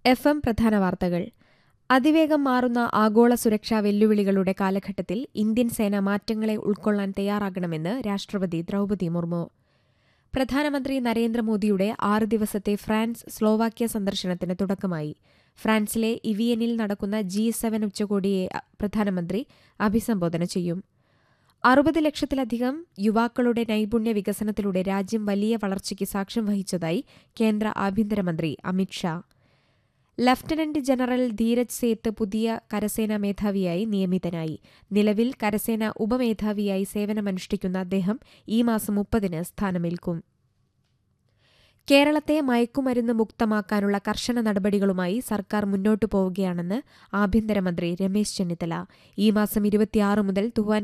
F M പ്രധാന വാർത്തകൾ അതിവേഗം മാറുന്ന ആഗോള സുരക്ഷാ വെല്ലുവിളികളുടെ കാലഘട്ടത്തിൽ ഇന്ത്യൻ സേന മാറ്റങ്ങളെ ഉൾക്കൊള്ളാൻ തയ്യാറാകണമെന്ന് രാഷ്ട്രപതി ദ്രൗപദി മുർമു പ്രധാനമന്ത്രി നരേന്ദ്രമോദിയുടെ ആറ് ദിവസത്തെ ഫ്രാൻസ് സ്ലോവാക്യ സന്ദർശനത്തിന് തുടക്കമായി ഫ്രാൻസിലെ ഇവിയനിൽ നടക്കുന്ന ജി സെവൻ ഉച്ചകോടിയെ പ്രധാനമന്ത്രി അഭിസംബോധന ചെയ്യും അറുപത് ലക്ഷത്തിലധികം യുവാക്കളുടെ നൈപുണ്യ വികസനത്തിലൂടെ രാജ്യം വലിയ വളർച്ചയ്ക്ക് സാക്ഷ്യം വഹിച്ചതായി കേന്ദ്ര ആഭ്യന്തരമന്ത്രി അമിത്ഷാ ലഫ്റ്റനന്റ് ജനറൽ ധീരജ് സേത്ത് പുതിയ കരസേനാ മേധാവിയായി നിയമിതനായി നിലവിൽ കരസേന ഉപമേധാവിയായി സേവനമനുഷ്ഠിക്കുന്ന അദ്ദേഹം ഈ മാസം മുപ്പതിന് സ്ഥാനമേൽക്കും കേരളത്തെ മയക്കുമരുന്ന് മുക്തമാക്കാനുള്ള കർശന നടപടികളുമായി സർക്കാർ മുന്നോട്ടു പോവുകയാണെന്ന് ആഭ്യന്തരമന്ത്രി രമേശ് ചെന്നിത്തല ഈ മാസം ഇരുപത്തിയാറ് മുതൽ തുവാൻ